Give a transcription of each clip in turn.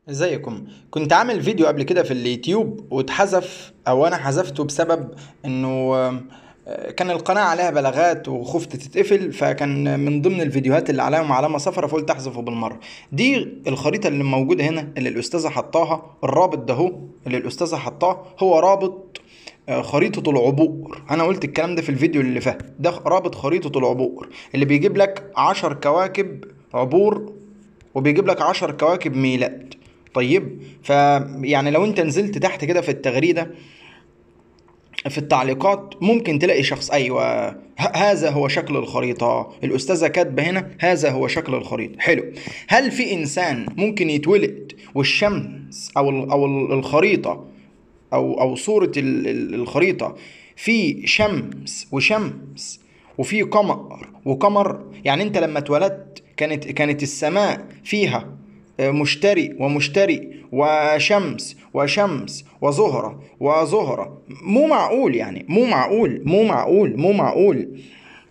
ازيكم كنت عامل فيديو قبل كده في اليوتيوب واتحذف او انا حذفته بسبب انه آه، كان القناة عليها بلاغات وخفت تتقفل فكان من ضمن الفيديوهات اللي عليهم علامة صفرا فقلت احذفه بالمرة دي الخريطة اللي موجودة هنا اللي الأستاذة حطاها الرابط ده هو اللي الأستاذة حطاه هو رابط آه، خريطة العبور أنا قلت الكلام ده في الفيديو اللي فات ده رابط خريطة العبور اللي بيجيب لك عشر كواكب عبور وبيجيب لك عشر كواكب ميلاد طيب فيعني لو انت نزلت تحت كده في التغريدة في التعليقات ممكن تلاقي شخص ايوه ه- هذا هو شكل الخريطة الأستاذة كاتبة هنا هذا هو شكل الخريطة حلو هل في إنسان ممكن يتولد والشمس أو ال- أو ال- الخريطة أو أو صورة ال- ال- الخريطة في شمس وشمس وفي قمر وقمر يعني أنت لما اتولدت كانت كانت السماء فيها مشتري ومشتري وشمس وشمس وزهرة وزهرة مو معقول يعني مو معقول مو معقول مو معقول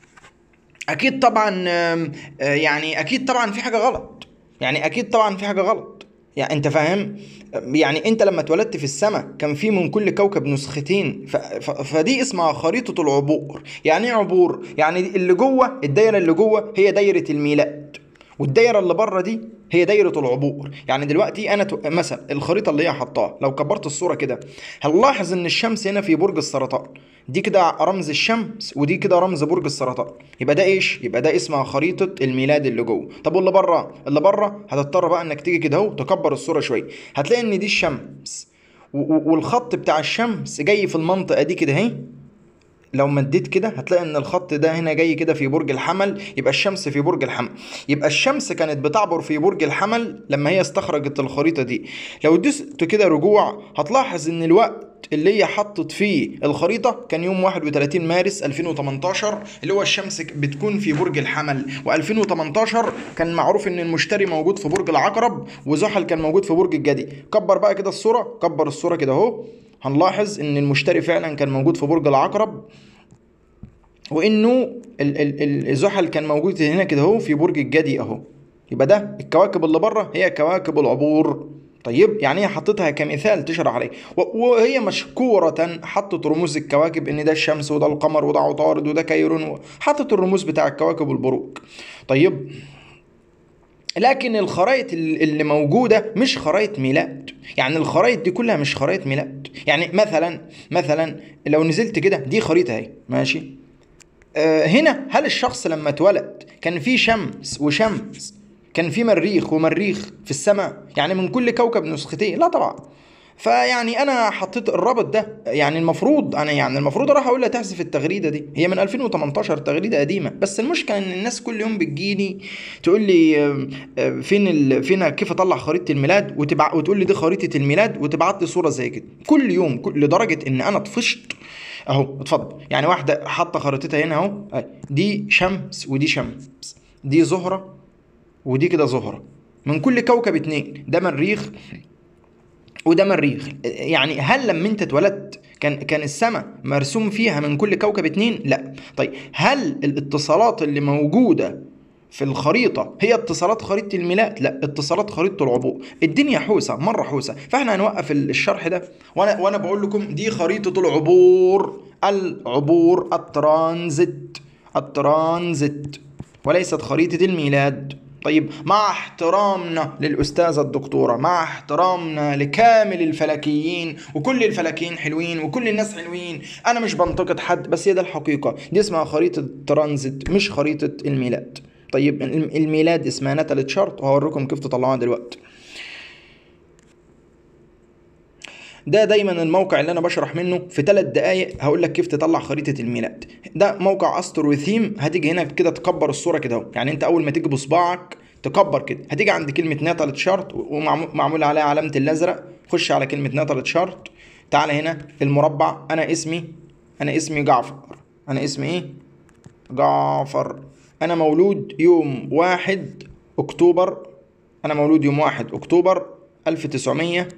اكيد طبعا آم، آه، يعني اكيد طبعا في حاجه غلط يعني اكيد طبعا في حاجه غلط يعني انت فاهم يعني انت لما اتولدت في السماء كان في من كل كوكب نسختين ف... ف... فدي اسمها خريطه العبور يعني ايه عبور يعني اللي جوه الدايره اللي جوه هي دايره الميلاد والدايره اللي بره دي هي دايره العبور يعني دلوقتي انا ت... مثلا الخريطه اللي هي حطاها لو كبرت الصوره كده هنلاحظ ان الشمس هنا في برج السرطان دي كده رمز الشمس ودي كده رمز برج السرطان يبقى ده ايش يبقى ده اسمها خريطه الميلاد اللي جوه طب واللي بره اللي بره هتضطر بقى انك تيجي كده اهو تكبر الصوره شويه هتلاقي ان دي الشمس و... و... والخط بتاع الشمس جاي في المنطقه دي كده اهي لو مديت كده هتلاقي ان الخط ده هنا جاي كده في برج الحمل يبقى الشمس في برج الحمل يبقى الشمس كانت بتعبر في برج الحمل لما هي استخرجت الخريطة دي لو دست كده رجوع هتلاحظ ان الوقت اللي هي حطت فيه الخريطة كان يوم 31 مارس 2018 اللي هو الشمس بتكون في برج الحمل و2018 كان معروف ان المشتري موجود في برج العقرب وزحل كان موجود في برج الجدي كبر بقى كده الصورة كبر الصورة كده اهو هنلاحظ ان المشتري فعلا كان موجود في برج العقرب وانه ال- ال- ال- زحل كان موجود هنا كده اهو في برج الجدي اهو يبقى ده الكواكب اللي بره هي كواكب العبور طيب يعني هي حطيتها كمثال تشرح عليه و- وهي مشكورة حطت رموز الكواكب ان ده الشمس وده القمر وده عطارد وده كيرون حطت الرموز بتاع الكواكب والبروج طيب لكن الخرائط ال- اللي موجودة مش خرائط ميلاد يعني الخرائط دي كلها مش خرائط ميلاد يعني مثلا مثلا لو نزلت كده دي خريطة اهي ماشي آه، هنا هل الشخص لما اتولد كان في شمس وشمس كان في مريخ ومريخ في السماء يعني من كل كوكب نسختين لا طبعا فيعني انا حطيت الرابط ده يعني المفروض انا يعني المفروض اروح اقول لها تحذف التغريده دي هي من 2018 تغريده قديمه بس المشكله ان الناس كل يوم بتجيني تقول لي آم، آم، فين ال... فين كيف اطلع خريطه الميلاد وتبع... وتقول لي دي خريطه الميلاد وتبعت لي صوره زي كده كل يوم كل... لدرجه ان انا طفشت اهو اتفضل يعني واحده حاطه خريطتها هنا اهو أهي. دي شمس ودي شمس دي زهره ودي كده زهره من كل كوكب اتنين ده مريخ وده مريخ يعني هل لما انت اتولدت كان كان السماء مرسوم فيها من كل كوكب اتنين لا طيب هل الاتصالات اللي موجوده في الخريطة هي اتصالات خريطة الميلاد لا اتصالات خريطة العبور الدنيا حوسة مرة حوسة فاحنا هنوقف الشرح ده وانا وانا بقول لكم دي خريطة العبور العبور الترانزيت الترانزيت وليست خريطة الميلاد طيب مع احترامنا للأستاذة الدكتورة مع احترامنا لكامل الفلكيين وكل الفلكيين حلوين وكل الناس حلوين أنا مش بنتقد حد بس هي ده الحقيقة دي اسمها خريطة ترانزيت مش خريطة الميلاد طيب الم- الميلاد اسمها نتالة شارت وهوريكم كيف تطلعوها دلوقتي ده دايما الموقع اللي انا بشرح منه في ثلاث دقايق هقول لك كيف تطلع خريطه الميلاد ده موقع استرو ثيم هتيجي هنا كده تكبر الصوره كده اهو يعني انت اول ما تيجي بصباعك تكبر كده هتيجي عند كلمه ناتال تشارت ومعمول عليها علامه الازرق خش على كلمه ناتال تشارت تعالى هنا المربع انا اسمي انا اسمي جعفر انا اسمي ايه جعفر انا مولود يوم واحد اكتوبر انا مولود يوم واحد اكتوبر 1900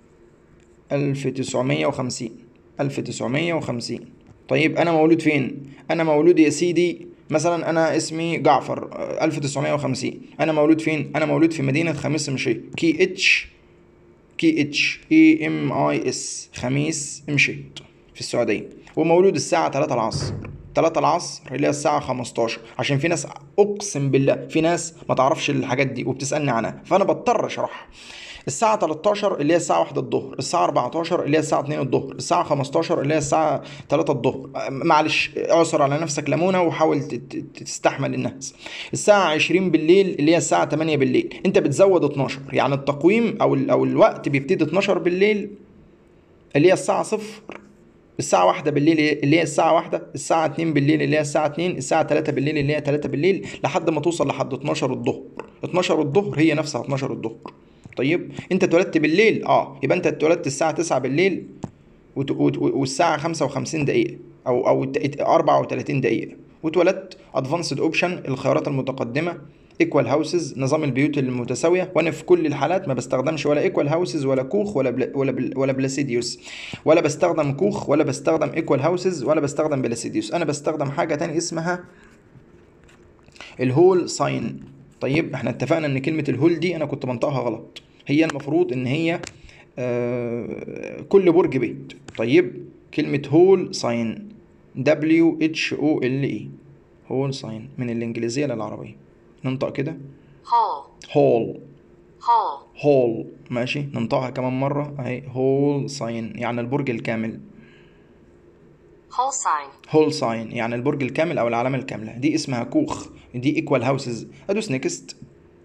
1950 1950 طيب انا مولود فين انا مولود يا سيدي مثلا انا اسمي جعفر آه، 1950 انا مولود فين انا مولود في مدينه خميس مشي كي اتش كي اتش اي ام اي اس خميس مشيت في السعوديه ومولود الساعه 3 العصر 3 العصر اللي هي الساعة 15 عشان في ناس اقسم بالله في ناس ما تعرفش الحاجات دي وبتسألني عنها فانا بضطر اشرحها الساعة 13 اللي هي الساعة 1 الظهر، الساعة 14 اللي هي الساعة 2 الظهر، الساعة 15 اللي هي الساعة 3 الظهر، معلش اعصر على نفسك ليمونة وحاول ت- ت- تستحمل الناس. الساعة 20 بالليل اللي هي الساعة 8 بالليل، أنت بتزود 12 يعني التقويم أو ال- أو الوقت بيبتدي 12 بالليل اللي هي الساعة صفر الساعة واحدة بالليل اللي هي الساعة واحدة الساعة اتنين بالليل اللي هي الساعة اتنين الساعة تلاتة بالليل اللي هي تلاتة بالليل لحد ما توصل لحد 12 الظهر 12 الظهر هي نفسها 12 الظهر طيب انت اتولدت بالليل اه يبقى انت اتولدت الساعة 9 بالليل وت- وت- والساعة 55 دقيقة او او ت- 34 دقيقة واتولدت ادفانسد اوبشن الخيارات المتقدمة ايكوال هاوسز نظام البيوت المتساويه وانا في كل الحالات ما بستخدمش ولا ايكوال هاوسز ولا كوخ ولا بلا ولا بل ولا بلاسيديوس ولا بستخدم كوخ ولا بستخدم ايكوال هاوسز ولا بستخدم بلاسيديوس انا بستخدم حاجه تاني اسمها الهول ساين طيب احنا اتفقنا ان كلمه الهول دي انا كنت بنطقها غلط هي المفروض ان هي آه كل برج بيت طيب كلمه هول ساين دبليو اتش او ال اي هول ساين من الانجليزيه للعربيه ننطق كده hall, هول hall, هول ماشي ننطقها كمان مرة اهي هول ساين يعني البرج الكامل hall sign, هول ساين يعني البرج الكامل او العلامة الكاملة دي اسمها كوخ دي ايكوال هاوسز ادوس نيكست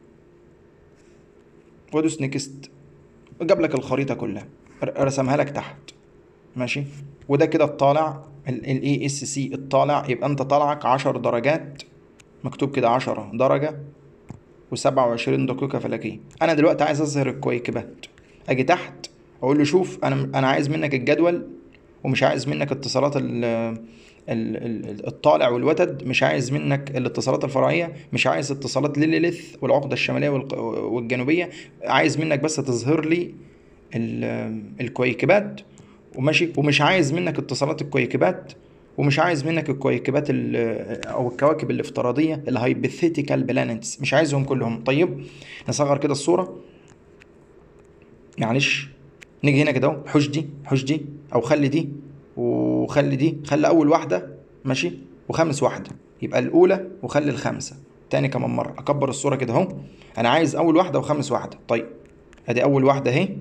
وادوس نيكست جاب لك الخريطة كلها ر- رسمها لك تحت ماشي وده كده الطالع الاي اس سي الطالع يبقى انت طالعك 10 درجات مكتوب كده 10 درجة و27 دقيقة فلكية أنا دلوقتي عايز أظهر الكويكبات أجي تحت أقول له شوف أنا أنا عايز منك الجدول ومش عايز منك اتصالات ال ال- ال- الطالع والوتد مش عايز منك الاتصالات الفرعية مش عايز اتصالات ليليث والعقدة الشمالية والق- والجنوبية عايز منك بس تظهر لي ال- الكويكبات وماشي ومش عايز منك اتصالات الكويكبات ومش عايز منك الكويكبات ال- او الكواكب الافتراضيه الهايبوثيتيكال بلانيتس مش عايزهم كلهم طيب نصغر كده الصوره معلش نيجي هنا كده اهو حش دي حش دي او خلي دي وخلي دي خلي اول واحده ماشي وخامس واحده يبقى الاولى وخلي الخامسه تاني كمان مره اكبر الصوره كده اهو انا عايز اول واحده وخامس واحده طيب ادي اول واحده اهي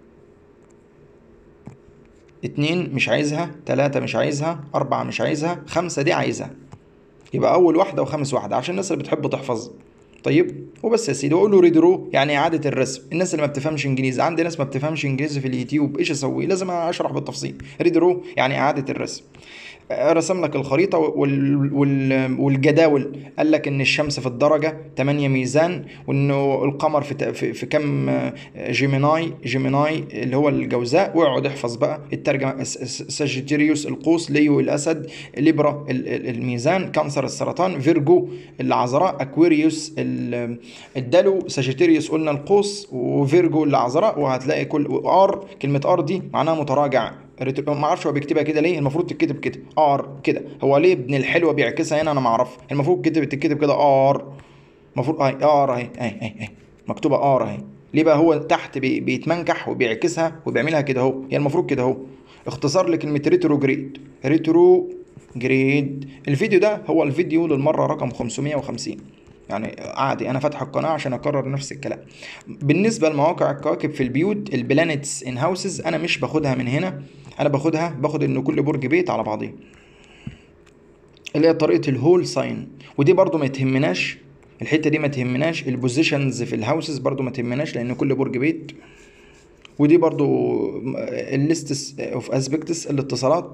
اتنين مش عايزها تلاتة مش عايزها أربعة مش عايزها خمسة دي عايزها يبقى أول واحدة وخامس واحدة عشان الناس اللي بتحب تحفظ طيب وبس يا سيدي وأقول له ريدرو يعني إعادة الرسم الناس اللي ما بتفهمش إنجليزي عندي ناس ما بتفهمش إنجليزي في اليوتيوب إيش أسوي لازم أشرح بالتفصيل ريدرو يعني إعادة الرسم رسم لك الخريطة وال... وال... والجداول قال لك إن الشمس في الدرجة 8 ميزان وإنه القمر في ت... في, في كم جيميناي جيميناي اللي هو الجوزاء واقعد احفظ بقى الترجمة س- س- ساجيتيريوس القوس ليو الأسد ليبرا ال- ال- الميزان كانسر السرطان فيرجو العذراء أكويريوس ال- الدلو ساجيتيريوس قلنا القوس وفيرجو العذراء وهتلاقي كل ار كلمة ار دي معناها متراجع ريتر- ما اعرفش هو بيكتبها كده ليه المفروض تتكتب كده ار كده هو ليه ابن الحلوه بيعكسها هنا انا ما اعرف المفروض كتب تتكتب كده ار المفروض اهي ار اهي اهي اهي اهي مكتوبه ار اهي ليه بقى هو تحت بي بيتمنكح وبيعكسها وبيعملها كده اهو هي المفروض كده اهو اختصار لكلمه ريترو جريد ريترو جريد الفيديو ده هو الفيديو للمره رقم 550 يعني عادي انا فاتح القناه عشان اكرر نفس الكلام بالنسبه لمواقع الكواكب في البيوت البلانيتس ان هاوسز انا مش باخدها من هنا انا باخدها باخد ان كل برج بيت على بعضيه اللي هي طريقه الهول ساين ودي برضو ما تهمناش الحته دي ما تهمناش البوزيشنز في الهاوسز برضو ما تهمناش لان كل برج بيت ودي برضو الليستس اوف اسبكتس الاتصالات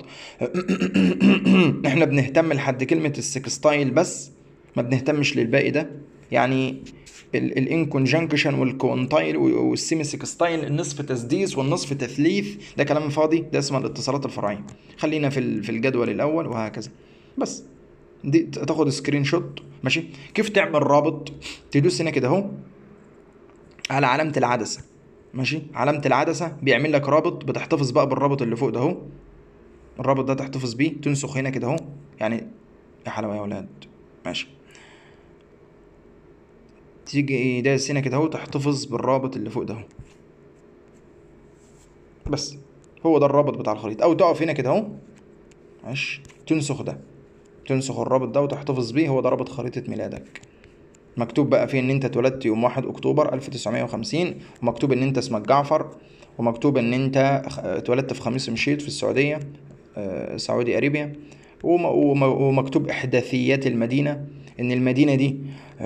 احنا بنهتم لحد كلمه السكستايل بس ما بنهتمش للباقي ده يعني الان كونجنكشن والكونتايل والسيمي سكستايل النصف تسديس والنصف تثليث ده كلام فاضي ده اسمه الاتصالات الفرعيه خلينا في ال- في الجدول الاول وهكذا بس دي تاخد سكرين شوت ماشي كيف تعمل رابط تدوس هنا كده اهو على علامه العدسه ماشي علامه العدسه بيعمل لك رابط بتحتفظ بقى بالرابط اللي فوق ده اهو الرابط ده تحتفظ بيه تنسخ هنا كده اهو يعني يا حلاوه يا ولاد ماشي تيجي دايس هنا كده اهو تحتفظ بالرابط اللي فوق ده اهو بس هو ده الرابط بتاع الخريطة او تقف هنا كده اهو معلش تنسخ ده تنسخ الرابط ده وتحتفظ بيه هو ده رابط خريطة ميلادك مكتوب بقى فيه ان انت اتولدت يوم 1 اكتوبر 1950 ومكتوب ان انت اسمك جعفر ومكتوب ان انت خ- اتولدت في خميس مشيط في السعودية آه، سعودي ارابيا وم- وم- ومكتوب احداثيات المدينة ان المدينة دي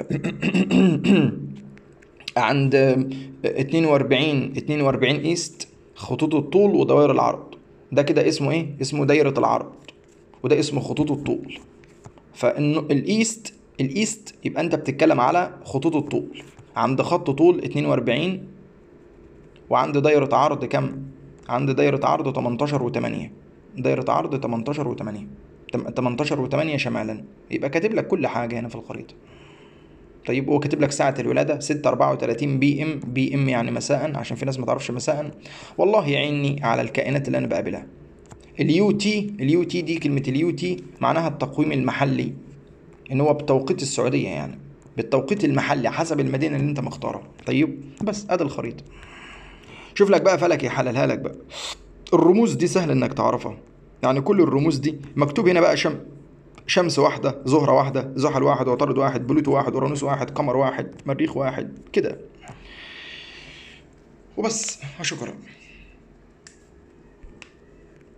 عند 42 42 ايست خطوط الطول ودوائر العرض ده كده اسمه ايه اسمه دايرة العرض وده اسمه خطوط الطول فانه الايست الايست يبقى انت بتتكلم على خطوط الطول عند خط طول 42 وعند دايرة عرض كم عند دايرة عرض 18 و8 دايرة عرض 18 و8 18 و8 شمالا يبقى كاتب لك كل حاجة هنا في الخريطة طيب هو كاتب لك ساعة الولادة 6 34 بي ام بي ام يعني مساء عشان في ناس ما تعرفش مساء والله يعيني على الكائنات اللي انا بقابلها اليو تي اليو تي دي كلمة اليو تي معناها التقويم المحلي ان هو بتوقيت السعودية يعني بالتوقيت المحلي حسب المدينة اللي انت مختارها طيب بس ادي الخريطة شوف لك بقى فلك يحللها لك بقى الرموز دي سهل انك تعرفها يعني كل الرموز دي مكتوب هنا بقى شم شمس واحدة زهرة واحدة زحل واحد وعطارد واحد بلوتو واحد اورانوس واحد قمر واحد مريخ واحد كده وبس وشكرا